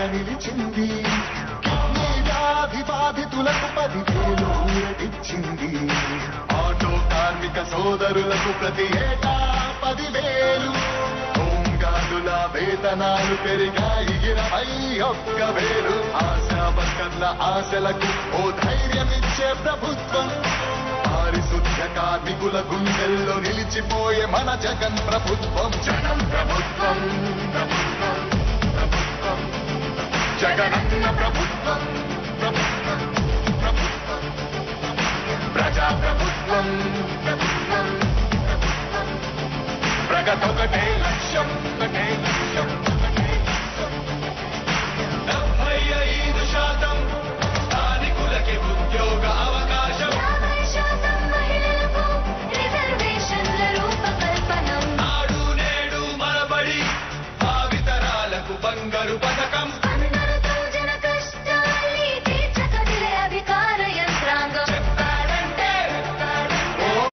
నిలిచింది కిడ్నీ వ్యాధి బాధితులకు పదివేలు ఊరటిచ్చింది ఆటో కార్మిక సోదరులకు ప్రతి ఏటా పదివేలు హోంగార్డుల వేతనాలు పెరిగాయి ఇరవై ఒక్క వేలు ఆశా వర్కర్ల ఆశలకు ఓ ధైర్యమిచ్చే ప్రభుత్వం పారిశుద్ధ కార్మికుల గుండెల్లో నిలిచిపోయే మన జగన్ ప్రభుత్వం జగన్ ప్రభుత్వం ప్రభుత్వం ప్రభుత్వం జగనన్న ప్రభుత్వం ప్రభుత్వం ప్రభుత్వం ప్రజా ప్రభుత్వం ప్రభుత్వం ప్రభుత్వం ప్రగతొకటే లక్ష్యం ఒకటే లక్ష్యం ఒకటే లక్ష్యం డెబ్బై ఐదు శాతం స్థానికులకి ఉద్యోగ అవకాశం యాభై శాతం మహిళలకు రిజర్వేషన్ల రూపకల్పనం నాడు నేడు మనబడి భావితరాలకు బంగారు పథకం అందరితో జన కష్టాల్ని తీర్చకదిలే అధికార యంత్రాంగం చెప్పారంటే ఓ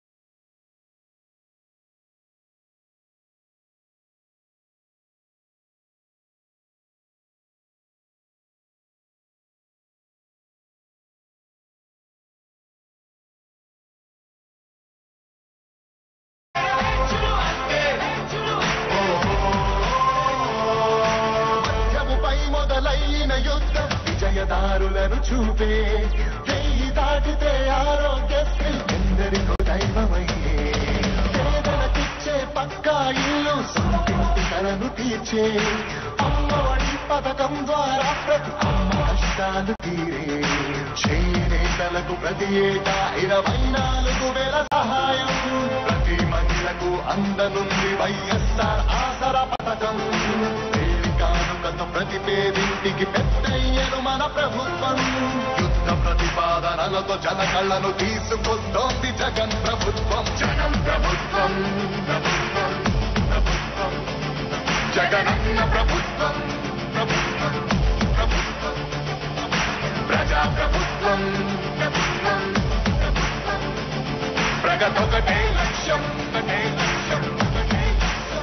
మధ్యముపై మొదలైన యుద్ధం విజయదారులను చూపే వెయ్యి దాటితే ఆరోగ్యశ్రీ ఎందరికో దైవమయ్యే పేదలకిచ్చే పక్కా ఇల్లు సొంతింటి కలను తీర్చే అమ్మఒడి పథకం ద్వారా ప్రతి అమ్మ కష్టాలు తీరే చేనేతలకు ప్రతి ఏటా ఇరవై నాలుగు వేల సహాయం ప్రతి మహిళకు అందనుంది వైఎస్ఆర్ ఆసర పథకం కానుకతో ప్రతి పేదింటికి పెద్దయ్యను మన ప్రభుత్వం యుద్ధ ప్రతిపాదనలతో జన కళ్ళను తీసుకొస్తోంది జగన్ ప్రభుత్వం జగన్ ప్రభుత్వం ప్రభుత్వం ప్రభుత్వం జగనన్న ప్రభుత్వం ప్రభుత్వం ప్రభుత్వం ప్రజా ప్రభుత్వం ప్రభుత్వం ప్రభుత్వం ప్రగతొకటే లక్ష్యం ఒకటే లక్ష్యం ఒకటే లక్ష్యం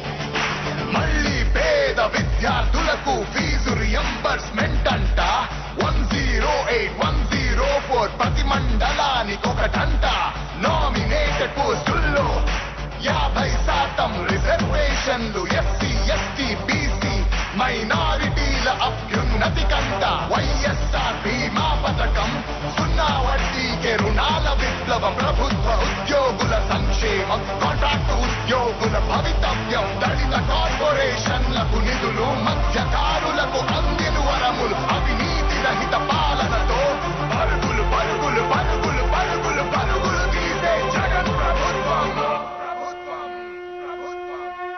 మళ్ళీ పేద విద్యార్థులకు ఫీజు రియంబర్స్మెంట్ అంట one zero eight one zero four ప్రతి మండలానికి ఒకటంట నామినేటెడ్ పోస్టుల్లో యాభై శాతం రిజర్వేషన్లు ఎస్సీ ఎస్టీ బీసీ మైనారిటీల అభ్యున్నతి కంట వైఎస్ఆర్ బీమా పథకం సున్నా వడ్డీకే రుణాల విప్లవం ప్రభుత్వ ఉద్యోగుల సంక్షేమం కాంట్రాక్ట్ ఉద్యోగుల భవితవ్యం దళిత కార్పొరేషన్లకు నిధులు మధ్యకారులకు అందిన వరములు అవినీతి రహిత పాలనతో పరుగులు పరుగులు పరుగులు పరుగులు పరుగులు తీసే జగన్ ప్రభుత్వం ప్రభుత్వం ప్రభుత్వం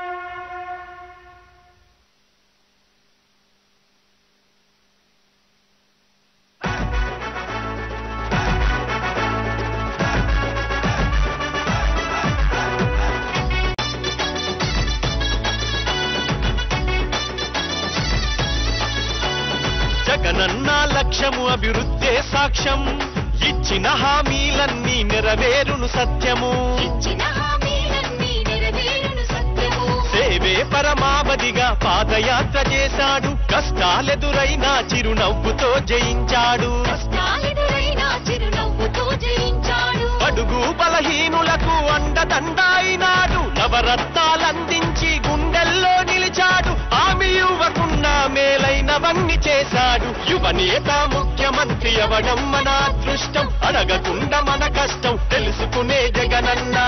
జగనన్న లక్ష్యము అభివృద్ధే సాక్ష్యం ఇచ్చిన హామీలన్నీ నెరవేరును సత్యము ఇచ్చిన హామీలన్నీ నెరవేరును సత్యము సేవే పరమావధిగా పాదయాత్ర చేశాడు కష్టాలెదురైనా చిరునవ్వుతో జయించాడు కష్టాలెదురైనా చిరునవ్వుతో జయించాడు అడుగు బలహీనులకు అండదండ అయినాడు నవరత్నాలందించి గుండెల్లో నిలిచాడు ఆమె యువకున్న మేలైనవన్నీ చేశాడు యువనేత ముఖ్యమంత్రి అవడం మన అదృష్టం అడగకుండా మన కష్టం తెలుసుకునే జగనన్నా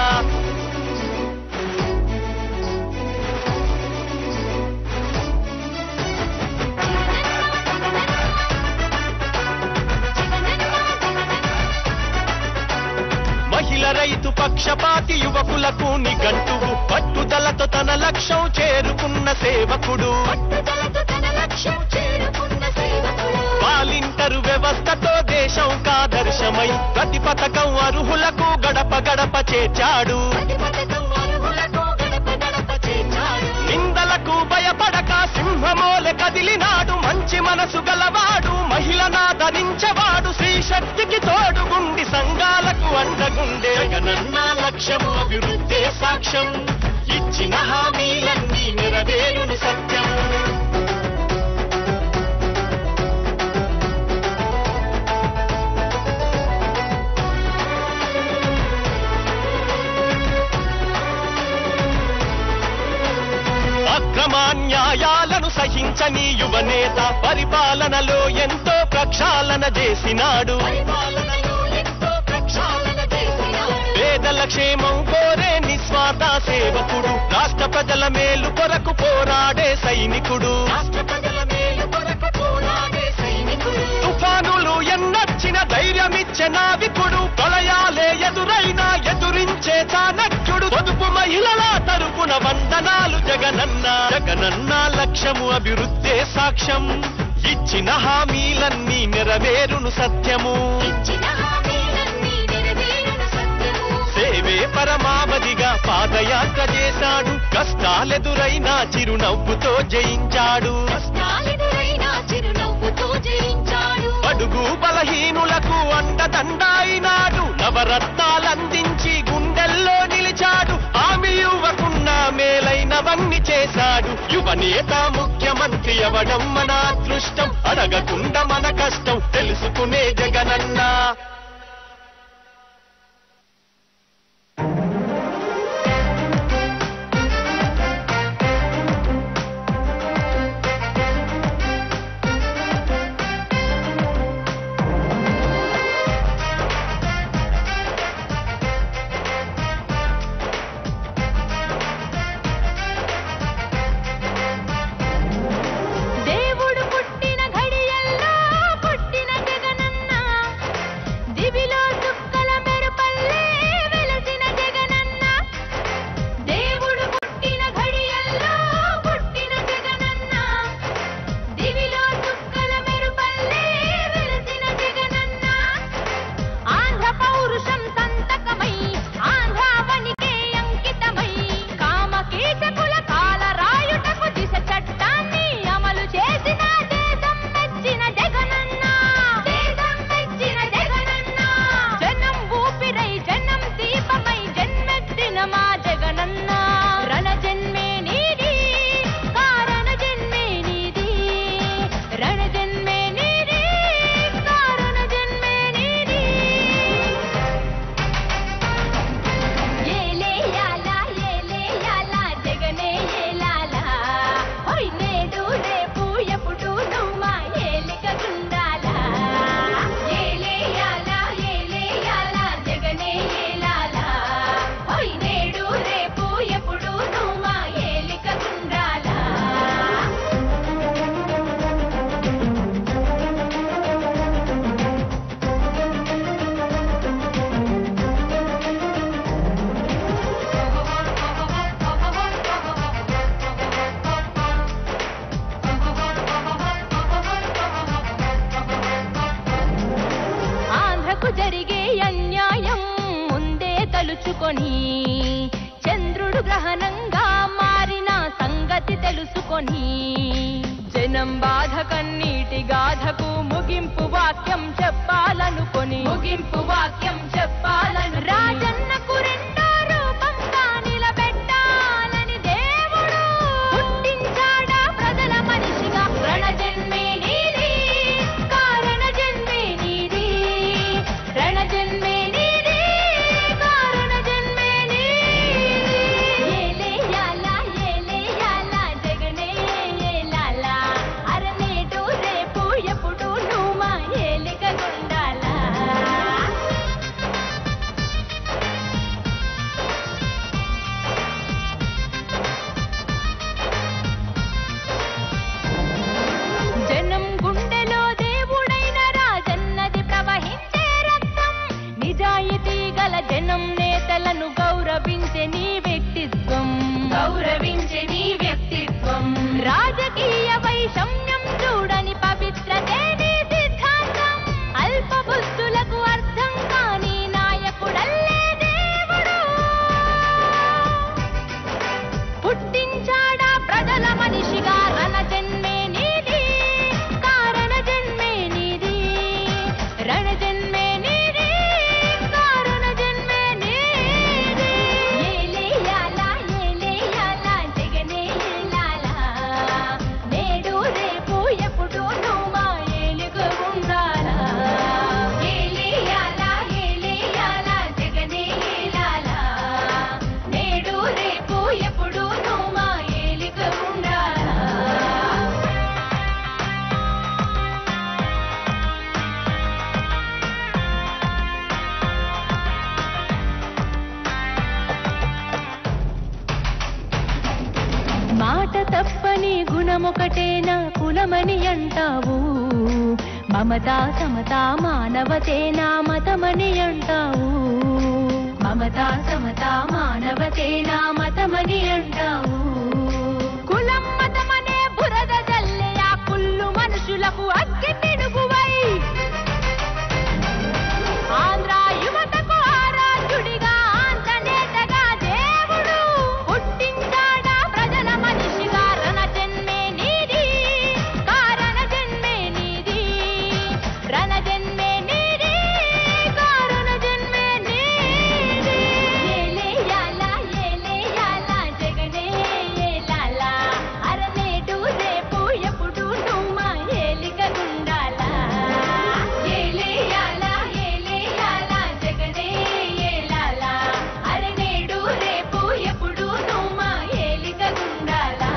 మహిళ రైతు పక్షపాతి యువకులకు నిఘంటువు పట్టుదలతో తన లక్ష్యం చేరుకున్న సేవకుడు పట్టుదలతో తన లక్ష్యం చేరుకున్న సేవకుడు వాలింటరు వ్యవస్థతో దేశం కాదర్శమై ప్రతి పథకం అర్హులకు గడప గడప చేర్చాడు ప్రతి పథకం అర్హులకు గడప గడప చేర్చాడు నిందలకు భయపడక సింహమోలె కదిలినాడు మంచి మనసు గలవాడు మహిళనాదరించవాడు స్త్రీ శక్తికి తోడుగుండి సంఘాలకు అండగుండే జగనన్న లక్ష్యము అభివృద్ధే సాక్ష్యం ఇచ్చిన హామీలన్నీ నెరవేరుని సత్యం సహించని యువనేత పరిపాలనలో ఎంతో ప్రక్షాళన చేసినాడు పరిపాలనలో ఎంతో ప్రక్షాళన చేసినాడు పేదల క్షేమం కోరే నిస్వార్థ సేవకుడు రాష్ట్ర ప్రజల మేలు కొరకు పోరాడే సైనికుడు రాష్ట్ర ప్రజల మేలు కొరకు పోరాడే సైనికుడు తుఫానులు ఎన్నొచ్చిన ధైర్యమిచ్చే నావికుడు ప్రళయాలే ఎదురైనా ఎదురించే చాణక్యుడు పొదుపు మహిళల తరపున వందనాలు జగనన్న జగనన్న లక్ష్యము అభివృద్ధే సాక్ష్యం ఇచ్చిన హామీలన్నీ నెరవేరును సత్యము ఇచ్చిన హామీలన్నీ నెరవేరును సత్యము సేవే పరమావధిగా పాదయాత్ర చేశాడు కష్టాలెదురైనా చిరునవ్వుతో జయించాడు కష్టాలెదురైనా చిరునవ్వుతో జయించాడు అడుగు బలహీనులకు అండదండాయినాడు నవరత్నాలందించి గుండెల్లో నిలిచాడు ఆమె యువకున్న మేలైనవన్నీ చేశాడు యువనేత ముఖ్యమంత్రి అవడం మన అదృష్టం అడగకుండా మన కష్టం తెలుసుకునే జగనన్నా దేవుడు పుట్టిన ఘడియల్లో పుట్టిన జగనన్న దివిలో చుక్కల మెరుపల్లే వెలసిన జగనన్న దేవుడు పుట్టిన ఘడియల్లో పుట్టిన జగనన్న దివిలో చుక్కల మెరుపల్లే వెలసిన జగనన్న ఆంధ్ర పౌరుషం సంతకమై ఆంధ్రావనికే అంకితమై కామకీటకుల కాల రాయుటకు దిశ చట్టాన్ని అమలు చేసిన దేశం మెచ్చిన జగనన్న దేశం మెచ్చిన జగనన్న జనం ఊపిరై జనం దీపమై జన్మెత్తిన మా జగనన్న రణ జన్మే నీది కారణ జన్మే నీది రణ జన్మే నీది కారణ జన్మే నీది ఏలే యాలా ఏలే యాలా జగనే ఏలాలా హోయ్ నేడు రేపు ఎప్పుడు నువ్వు మా ఏలిక గుండాలా ఏలే యాలా ఏలే యాలా జగనే ఏలాలా హోయ్ నేడు రేపు ఎప్పుడు నువ్వు మా ఏలిక గుండాలా ఆంధ్రకు జరిగే అన్యాయం ముందే తలుచుకొని చంద్రుడు గ్రహణంగా మారిన సంగతి తెలుసుకొని జనం బాధ కన్నీటి గాథకు ముగింపు వాక్యం చెప్పాలనుకొని ముగింపు వాక్యం చెప్పాలను రాజన్నకు రెండో రూపంగా నిలబెట్టాలని దేవుడు పుట్టించాడా ప్రజల మనిషిగా రణజన్మే నీది కారణ జన్మే నీది రణజన్మే నీది కారణ జన్మే నీది ఏలే యాలా ఏలే యాలా జగనే ఏలాలా అరనేటు రేపు ఎప్పుడు నువ్వు మా ఏలిక గుండాలా మతమని అంటావు మమతా సమతా మానవతే నా మతమని అంటావు మమతా సమతా మానవతే నా మతమని అంటావు కులం మతమనే బురద జల్లే ఆ కుళ్ళు మనుషులకు అగ్గి పిడుగువై ఆంధ్ర యువతకు ఆరాధ్యుడిగా ఆంధ్రనేతగా దేవుడు పుట్టించాడా ప్రజల మనిషిగా రణ జన్మే నీది కారణ జన్మే నీది రణ జన్మే నీది కారణ జన్మే నీది ఏలేయాల ఏలేయాల జగనే ఏలాల అరనేటు రేపు ఎప్పుడు నువ్వు మా ఏలిక గుండాలా ఏలేయాల ఏలేయాల జగనే ఏలాల అరనేడు రేపు ఎప్పుడు నువ్వు మా ఏలిక గుండాలా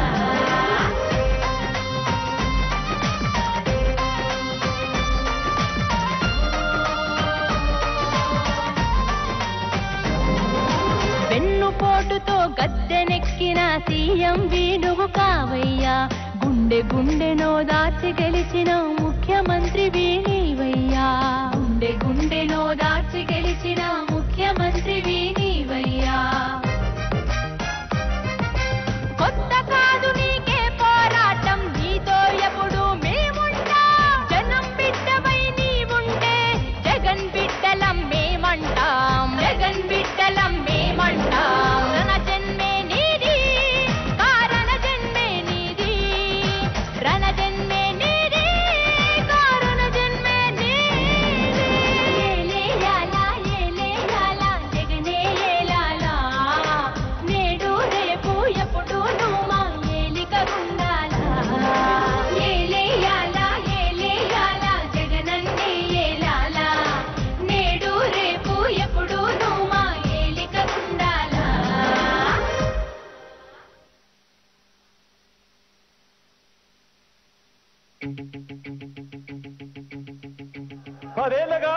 వెన్నుపోటుతో గద్దెనెక్కిన సీఎం వీణువు కావయ్యా గుండె గుండెనో దాచి గెలిచిన ముఖ్యమంత్రి వీణీవయ్యా గుండె గుండెనో దాచి గెలిచిన ముఖ్యమంత్రి వీణీవయ్యా కొత్త కాదు నీకే పోరాటం నీతో ఎప్పుడు మేముంటాం జనం బిడ్డవై నీవుంటే జగన్ బిడ్డలం మేమంటాం జగన్ బిడ్డలం మేమంటాం రణ జన్మే నీది కారణ జన్మే నీది రణ జన్మే నీది కారణ జన్మే నీది ఏలేయాల ఏలేయాల జగనే ఏలాల నేడు రేపు ఎప్పుడు నువ్వు మా ఏలిక ఉండాలా ఏలేయాల ఏలేయాల జగనన్నే ఏలాల నేడు రేపు ఎప్పుడు నువ్వు మా ఏలిక ఉండాలా పదేళ్లగా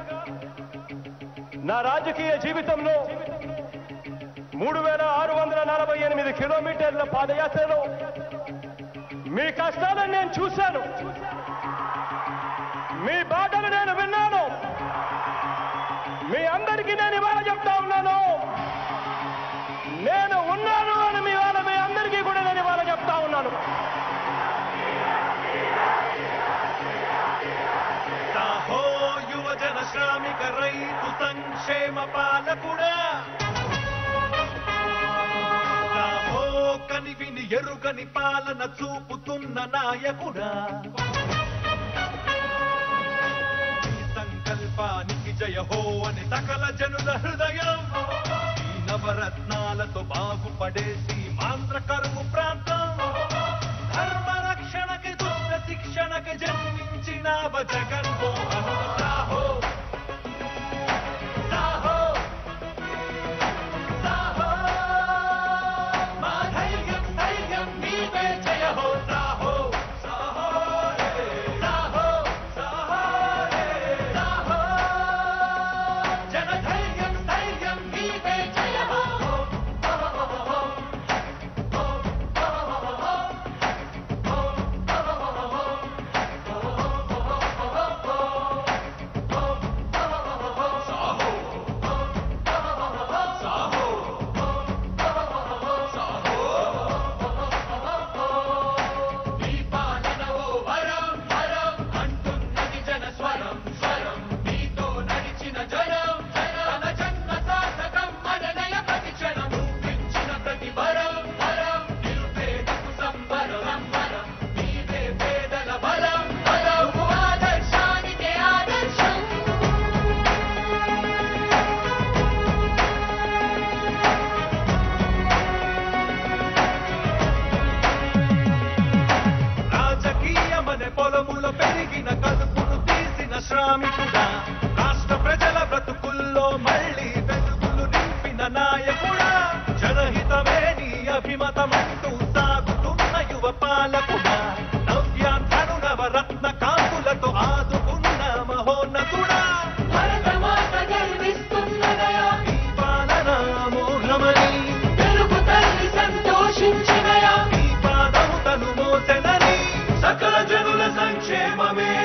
నా రాజకీయ జీవితంలో మూడు వేల ఆరు వందల నలభై ఎనిమిది కిలోమీటర్ల పాదయాత్రలో మీ కష్టాలను నేను చూశాను మీ బాటలు నేను విన్నాను మీ అందరికీ నేను ఇవాళ చెప్తా ఉన్నాను నేను ఉన్నాను అని మీ వాళ్ళ మీ అందరికీ కూడా నేను ఇవాళ చెప్తా ఉన్నాను సాహో యువజన శ్రామిక రైతు సంక్షేమ పాలకుడా సాహో కనివిని ఎరుగని పాలన చూపుతున్న నాయకుడా ఈ సంకల్పానికి జయ హో అని సకల జనుల హృదయం ఈ నవరత్నాలతో బాగుపడేసి మాంద్ర కరువు ప్రాంతం ధర్మ రక్షణకి దుష్ట శిక్షణకి జన్మించిన జగన్మోహన్ సాహో సాహో సాహో మా ధైర్యం ధైర్యం నీవే జయ హో సాహో సాహో రే సాహో సాహో రే సాహో జన ధైర్యం ధైర్యం నీవే జయ హో నీ పాలన ఓ వరం వరం అంటున్నది జన స్వరం స్వరం నీతో నడిచిన జనం జన జన్మ సాధకం మననయ ప్రతి క్షణం ఇచ్చిన ప్రతి వరం వరం నిరుపేదకు సంబరం సంబరం నీవే పేదల బలం బలం ఆదర్శానికే ఆదర్శం రాజకీయమనే పొలములో పెరిగిన కలుపును తీసిన శ్రామికుడా రాష్ట్ర ప్రజల బ్రతుకుల్లో మళ్ళీ వెలుగులు నింపిన నాయకుడా జనహితమే నీ అభిమతమంటూ సాగుతున్న యువ పాలకుడా నవ్యాంధ్రను నవరత్న కాంతులతో ఆదుకున్న మహోన్నతుడా భరతమాత గర్విస్తున్నదయా ఈ పాలన మోహమని తెలుగు తల్లి సంతోషించినయా ఈ పాదము తను మోసెనని సకల సంక్షేమమే